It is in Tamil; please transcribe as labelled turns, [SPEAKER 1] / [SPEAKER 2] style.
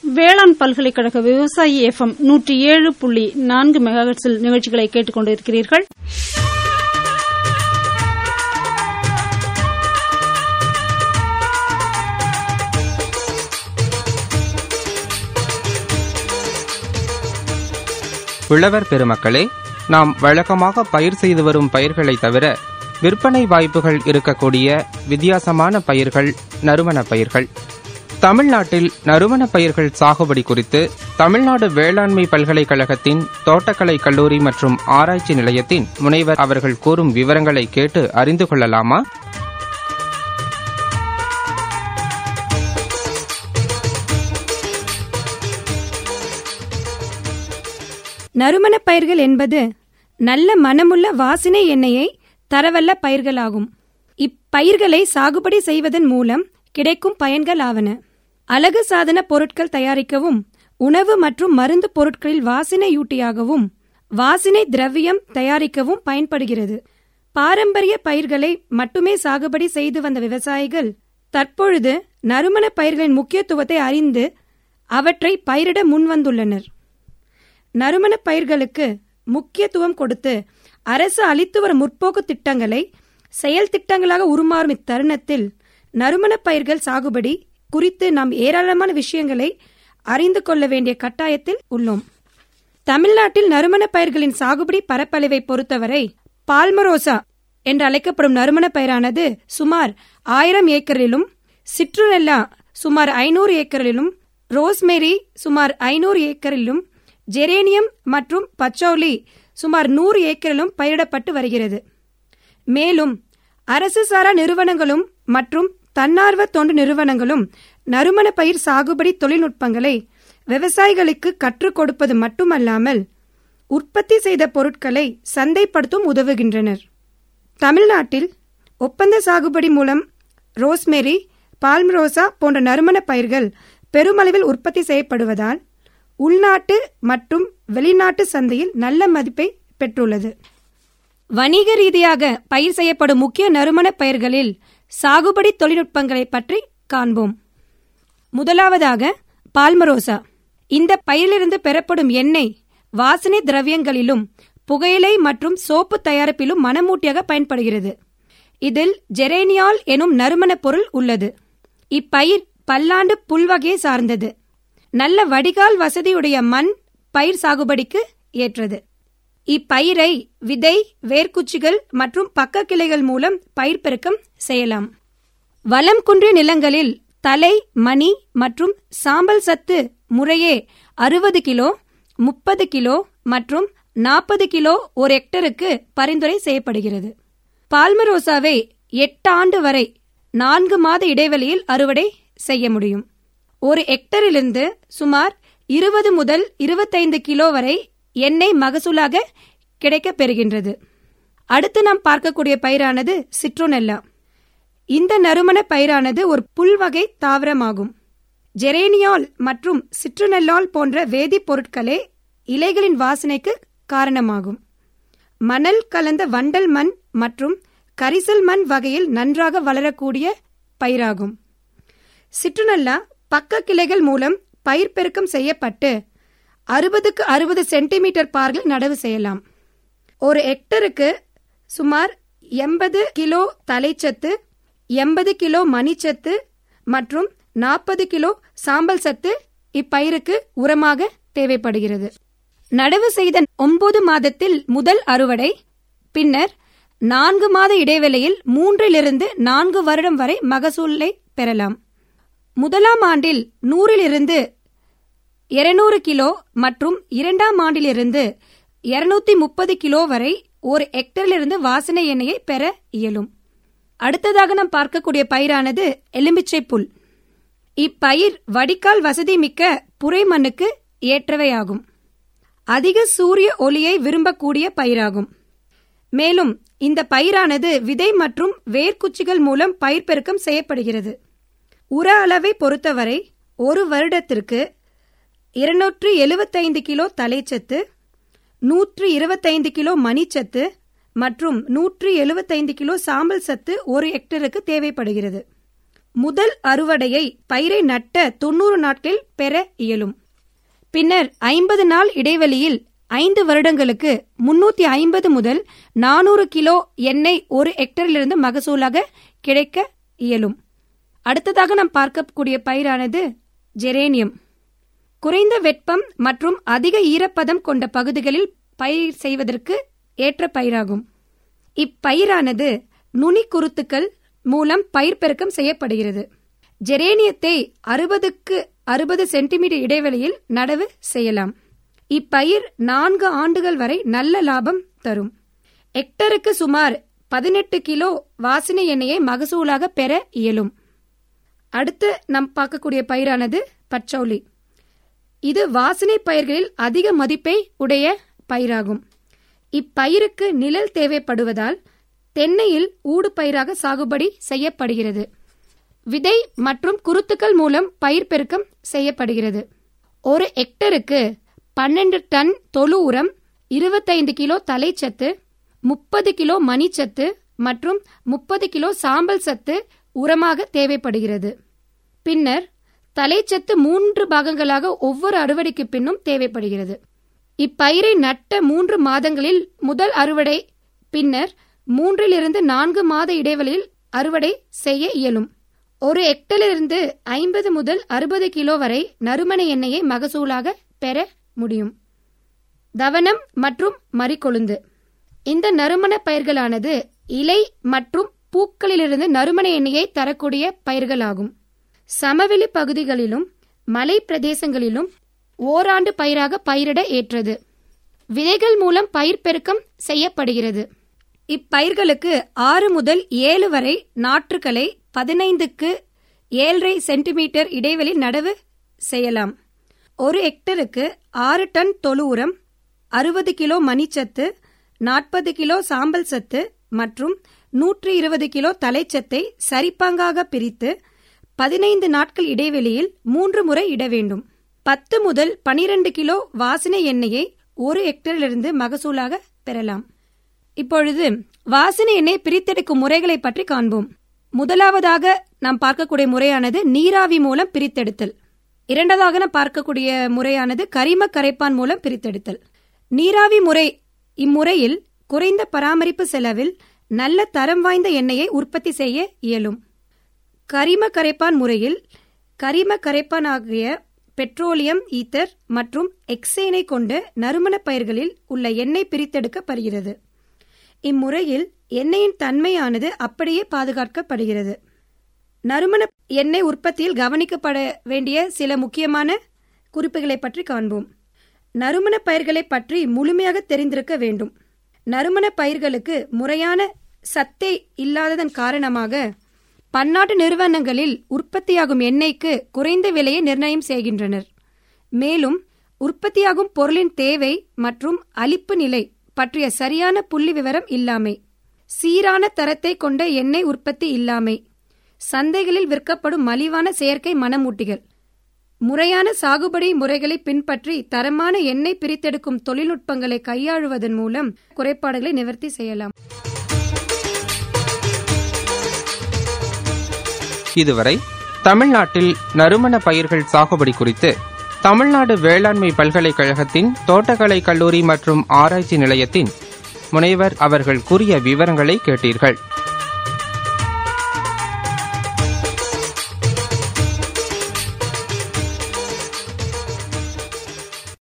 [SPEAKER 1] வேளாண் பல்கலைக்கழக விவசாயி எஃப்எம் நூற்றி ஏழு புள்ளி நான்கு மெகாஹெட்ஸில் நிகழ்ச்சிகளை கேட்டுக் கொண்டிருக்கிறீர்கள்
[SPEAKER 2] உழவர் பெருமக்களே நாம் வழக்கமாக பயிர் செய்து வரும் பயிர்களை தவிர விற்பனை வாய்ப்புகள் இருக்கக்கூடிய வித்தியாசமான பயிர்கள் நறுமண பயிர்கள் தமிழ்நாட்டில் நறுமண பயிர்கள் சாகுபடி குறித்து தமிழ்நாடு வேளாண்மை பல்கலைக்கழகத்தின் தோட்டக்கலை கல்லூரி மற்றும் ஆராய்ச்சி நிலையத்தின் முனைவர் அவர்கள் கூறும் விவரங்களை கேட்டு அறிந்து கொள்ளலாமா
[SPEAKER 3] நறுமணப் பயிர்கள் என்பது நல்ல மனமுள்ள வாசனை எண்ணெயை தரவல்ல பயிர்களாகும் இப்பயிர்களை சாகுபடி செய்வதன் மூலம் கிடைக்கும் பயன்கள் ஆவன அழகு சாதன பொருட்கள் தயாரிக்கவும் உணவு மற்றும் மருந்து பொருட்களில் வாசனையூட்டியாகவும் வாசனை திரவியம் தயாரிக்கவும் பயன்படுகிறது பாரம்பரிய பயிர்களை மட்டுமே சாகுபடி செய்து வந்த விவசாயிகள் தற்பொழுது நறுமண பயிர்களின் முக்கியத்துவத்தை அறிந்து அவற்றை பயிரிட முன்வந்துள்ளனர் நறுமண பயிர்களுக்கு முக்கியத்துவம் கொடுத்து அரசு அளித்து வரும் முற்போக்கு திட்டங்களை செயல் திட்டங்களாக உருமாறும் இத்தருணத்தில் நறுமண பயிர்கள் சாகுபடி குறித்து நாம் ஏராளமான விஷயங்களை அறிந்து கொள்ள வேண்டிய கட்டாயத்தில் உள்ளோம் தமிழ்நாட்டில் நறுமண பயிர்களின் சாகுபடி பரப்பளவை பொறுத்தவரை பால்மரோசா என்று அழைக்கப்படும் நறுமண பயிரானது சுமார் ஆயிரம் ஏக்கரிலும் சிட்ருனெல்லா சுமார் ஐநூறு ஏக்கரிலும் ரோஸ்மெரி சுமார் ஐநூறு ஏக்கரிலும் ஜெரேனியம் மற்றும் பச்சௌலி சுமார் நூறு ஏக்கரிலும் பயிரிடப்பட்டு வருகிறது மேலும் அரசு சாரா நிறுவனங்களும் மற்றும் தன்னார்வ தொண்டு நிறுவனங்களும் நறுமண பயிர் சாகுபடி தொழில்நுட்பங்களை விவசாயிகளுக்கு கற்றுக் கொடுப்பது மட்டுமல்லாமல் உற்பத்தி செய்த பொருட்களை சந்தைப்படுத்தும் உதவுகின்றனர் தமிழ்நாட்டில் ஒப்பந்த சாகுபடி மூலம் ரோஸ்மெரி பால்ம்ரோசா போன்ற நறுமண பயிர்கள் பெருமளவில் உற்பத்தி செய்யப்படுவதால் உள்நாட்டு மற்றும் வெளிநாட்டு சந்தையில் நல்ல மதிப்பை பெற்றுள்ளது வணிக ரீதியாக பயிர் செய்யப்படும் முக்கிய நறுமண பயிர்களில் சாகுபடி தொழில்நுட்பங்களை பற்றி காண்போம் முதலாவதாக பால்மரோசா இந்த பயிரிலிருந்து பெறப்படும் எண்ணெய் வாசனை திரவியங்களிலும் புகையிலை மற்றும் சோப்பு தயாரிப்பிலும் மனமூட்டியாக பயன்படுகிறது இதில் ஜெரேனியால் எனும் நறுமணப் பொருள் உள்ளது இப்பயிர் பல்லாண்டு புல்வகையை சார்ந்தது நல்ல வடிகால் வசதியுடைய மண் பயிர் சாகுபடிக்கு ஏற்றது இப்பயிரை விதை வேர்க்குச்சிகள் மற்றும் பக்க கிளைகள் மூலம் பயிர் பெருக்கம் செய்யலாம் வளம் குன்றிய நிலங்களில் தலை மணி மற்றும் சாம்பல் சத்து முறையே அறுபது கிலோ முப்பது கிலோ மற்றும் நாற்பது கிலோ ஒரு ஹெக்டருக்கு பரிந்துரை செய்யப்படுகிறது பால்மரோசாவை எட்டு ஆண்டு வரை நான்கு மாத இடைவெளியில் அறுவடை செய்ய முடியும் ஒரு ஹெக்டரிலிருந்து சுமார் இருபது முதல் இருபத்தைந்து கிலோ வரை எண்ணெய் மகசூலாக கிடைக்கப் பெறுகின்றது அடுத்து நாம் பார்க்கக்கூடிய பயிரானது சிட்ரோனெல்லா இந்த நறுமண பயிரானது ஒரு புல்வகை தாவரமாகும் ஜெரேனியால் மற்றும் சிட்ருனெல்லால் போன்ற வேதிப்பொருட்களே இலைகளின் வாசனைக்கு காரணமாகும் மணல் கலந்த வண்டல் மண் மற்றும் கரிசல் மண் வகையில் நன்றாக வளரக்கூடிய பயிராகும் சிட்ருனெல்லா பக்க கிளைகள் மூலம் பயிர் பெருக்கம் செய்யப்பட்டு அறுபதுக்கு அறுபது சென்டிமீட்டர் பார்கள் நடவு செய்யலாம் ஒரு ஹெக்டருக்கு சுமார் எண்பது கிலோ தலைச்சத்து எண்பது கிலோ மணிச்சத்து மற்றும் நாற்பது கிலோ சாம்பல் சத்து இப்பயிருக்கு உரமாக தேவைப்படுகிறது நடவு செய்த ஒன்பது மாதத்தில் முதல் அறுவடை பின்னர் நான்கு மாத இடைவெளியில் மூன்றிலிருந்து நான்கு வருடம் வரை மகசூலை பெறலாம் முதலாம் ஆண்டில் நூறிலிருந்து இருநூறு கிலோ மற்றும் இரண்டாம் ஆண்டிலிருந்து இருநூத்தி முப்பது கிலோ வரை ஒரு ஹெக்டரிலிருந்து வாசனை எண்ணெயை பெற இயலும் அடுத்ததாக நாம் பார்க்கக்கூடிய பயிரானது எலுமிச்சை புல் இப்பயிர் வடிகால் வசதி மிக்க புரை மண்ணுக்கு ஏற்றவையாகும் அதிக சூரிய ஒளியை விரும்பக்கூடிய பயிராகும் மேலும் இந்த பயிரானது விதை மற்றும் வேர்க்குச்சிகள் மூலம் பயிர் பெருக்கம் செய்யப்படுகிறது உர அளவை பொறுத்தவரை ஒரு வருடத்திற்கு இருநூற்று எழுபத்தைந்து கிலோ தலைச்சத்து நூற்று இருபத்தைந்து கிலோ மணிச்சத்து மற்றும் நூற்று எழுபத்தைந்து கிலோ சாம்பல் சத்து ஒரு ஹெக்டருக்கு தேவைப்படுகிறது முதல் அறுவடையை பயிரை நட்ட தொண்ணூறு நாட்களில் பெற இயலும் பின்னர் ஐம்பது நாள் இடைவெளியில் ஐந்து வருடங்களுக்கு முன்னூத்தி ஐம்பது முதல் நானூறு கிலோ எண்ணெய் ஒரு ஹெக்டரிலிருந்து மகசூலாக கிடைக்க இயலும் அடுத்ததாக நாம் பார்க்கக்கூடிய பயிரானது ஜெரேனியம் குறைந்த வெப்பம் மற்றும் அதிக ஈரப்பதம் கொண்ட பகுதிகளில் பயிர் செய்வதற்கு ஏற்ற பயிராகும் இப்பயிரானது நுனி குருத்துக்கள் மூலம் பயிர் பெருக்கம் செய்யப்படுகிறது ஜெரேனியத்தை அறுபதுக்கு அறுபது சென்டிமீட்டர் இடைவெளியில் நடவு செய்யலாம் இப்பயிர் நான்கு ஆண்டுகள் வரை நல்ல லாபம் தரும் ஹெக்டருக்கு சுமார் பதினெட்டு கிலோ வாசனை எண்ணெயை மகசூலாக பெற இயலும் அடுத்து நாம் பார்க்கக்கூடிய பயிரானது பச்சௌலி இது வாசனை பயிர்களில் அதிக மதிப்பை உடைய பயிராகும் இப்பயிருக்கு நிழல் தேவைப்படுவதால் தென்னையில் ஊடு பயிராக சாகுபடி செய்யப்படுகிறது விதை மற்றும் குருத்துக்கள் மூலம் பயிர் பெருக்கம் செய்யப்படுகிறது ஒரு ஹெக்டருக்கு பன்னெண்டு டன் தொழு உரம் இருபத்தைந்து கிலோ தலைச்சத்து முப்பது கிலோ மணிச்சத்து மற்றும் முப்பது கிலோ சாம்பல் சத்து உரமாக தேவைப்படுகிறது பின்னர் தலைச்சத்து மூன்று பாகங்களாக ஒவ்வொரு அறுவடைக்கு பின்னும் தேவைப்படுகிறது இப்பயிரை நட்ட மூன்று மாதங்களில் முதல் அறுவடை பின்னர் மூன்றிலிருந்து நான்கு மாத இடைவெளியில் அறுவடை செய்ய இயலும் ஒரு ஹெக்டரிலிருந்து ஐம்பது முதல் அறுபது கிலோ வரை நறுமண எண்ணெயை மகசூலாக பெற முடியும் தவனம் மற்றும் மறிக்கொழுந்து இந்த நறுமண பயிர்களானது இலை மற்றும் பூக்களிலிருந்து நறுமண எண்ணெயை தரக்கூடிய பயிர்களாகும் சமவெளி பகுதிகளிலும் மலை பிரதேசங்களிலும் ஓராண்டு பயிராக பயிரிட ஏற்றது விதைகள் மூலம் பயிர் பெருக்கம் செய்யப்படுகிறது இப்பயிர்களுக்கு ஆறு முதல் ஏழு வரை நாற்றுகளை பதினைந்துக்கு ஏழரை சென்டிமீட்டர் இடைவெளி நடவு செய்யலாம் ஒரு ஹெக்டருக்கு ஆறு டன் தொழு உரம் அறுபது கிலோ மணிச்சத்து நாற்பது கிலோ சாம்பல் சத்து மற்றும் நூற்றி இருபது கிலோ தலைச்சத்தை சரிப்பாங்காக பிரித்து பதினைந்து நாட்கள் இடைவெளியில் மூன்று முறை இட வேண்டும் பத்து முதல் பனிரெண்டு கிலோ வாசனை எண்ணெயை ஒரு ஹெக்டரிலிருந்து மகசூலாக பெறலாம் இப்பொழுது வாசனை எண்ணெய் பிரித்தெடுக்கும் முறைகளை பற்றி காண்போம் முதலாவதாக நாம் பார்க்கக்கூடிய முறையானது நீராவி மூலம் பிரித்தெடுத்தல் இரண்டாவதாக நாம் பார்க்கக்கூடிய முறையானது கரிம கரைப்பான் மூலம் பிரித்தெடுத்தல் நீராவி முறை இம்முறையில் குறைந்த பராமரிப்பு செலவில் நல்ல தரம் வாய்ந்த எண்ணெயை உற்பத்தி செய்ய இயலும் கரிம கரைப்பான் முறையில் கரிம கரைப்பான் ஆகிய பெட்ரோலியம் ஈத்தர் மற்றும் எக்ஸேனை கொண்டு நறுமண பயிர்களில் உள்ள எண்ணெய் பிரித்தெடுக்கப்படுகிறது இம்முறையில் எண்ணெயின் தன்மையானது அப்படியே பாதுகாக்கப்படுகிறது நறுமண எண்ணெய் உற்பத்தியில் கவனிக்கப்பட வேண்டிய சில முக்கியமான குறிப்புகளை பற்றி காண்போம் நறுமண பயிர்களை பற்றி முழுமையாக தெரிந்திருக்க வேண்டும் நறுமண பயிர்களுக்கு முறையான சத்தே இல்லாததன் காரணமாக பன்னாட்டு நிறுவனங்களில் உற்பத்தியாகும் எண்ணெய்க்கு குறைந்த விலையை நிர்ணயம் செய்கின்றனர் மேலும் உற்பத்தியாகும் பொருளின் தேவை மற்றும் அளிப்பு நிலை பற்றிய சரியான புள்ளி விவரம் இல்லாமை சீரான தரத்தை கொண்ட எண்ணெய் உற்பத்தி இல்லாமை சந்தைகளில் விற்கப்படும் மலிவான செயற்கை மணமூட்டிகள் முறையான சாகுபடி முறைகளை பின்பற்றி தரமான எண்ணெய் பிரித்தெடுக்கும் தொழில்நுட்பங்களை கையாளுவதன் மூலம் குறைபாடுகளை நிவர்த்தி செய்யலாம்
[SPEAKER 2] இதுவரை தமிழ்நாட்டில் நறுமண பயிர்கள் சாகுபடி குறித்து தமிழ்நாடு வேளாண்மை பல்கலைக்கழகத்தின் தோட்டக்கலை கல்லூரி மற்றும் ஆராய்ச்சி நிலையத்தின் முனைவர் அவர்கள் கூறிய விவரங்களை கேட்டீர்கள்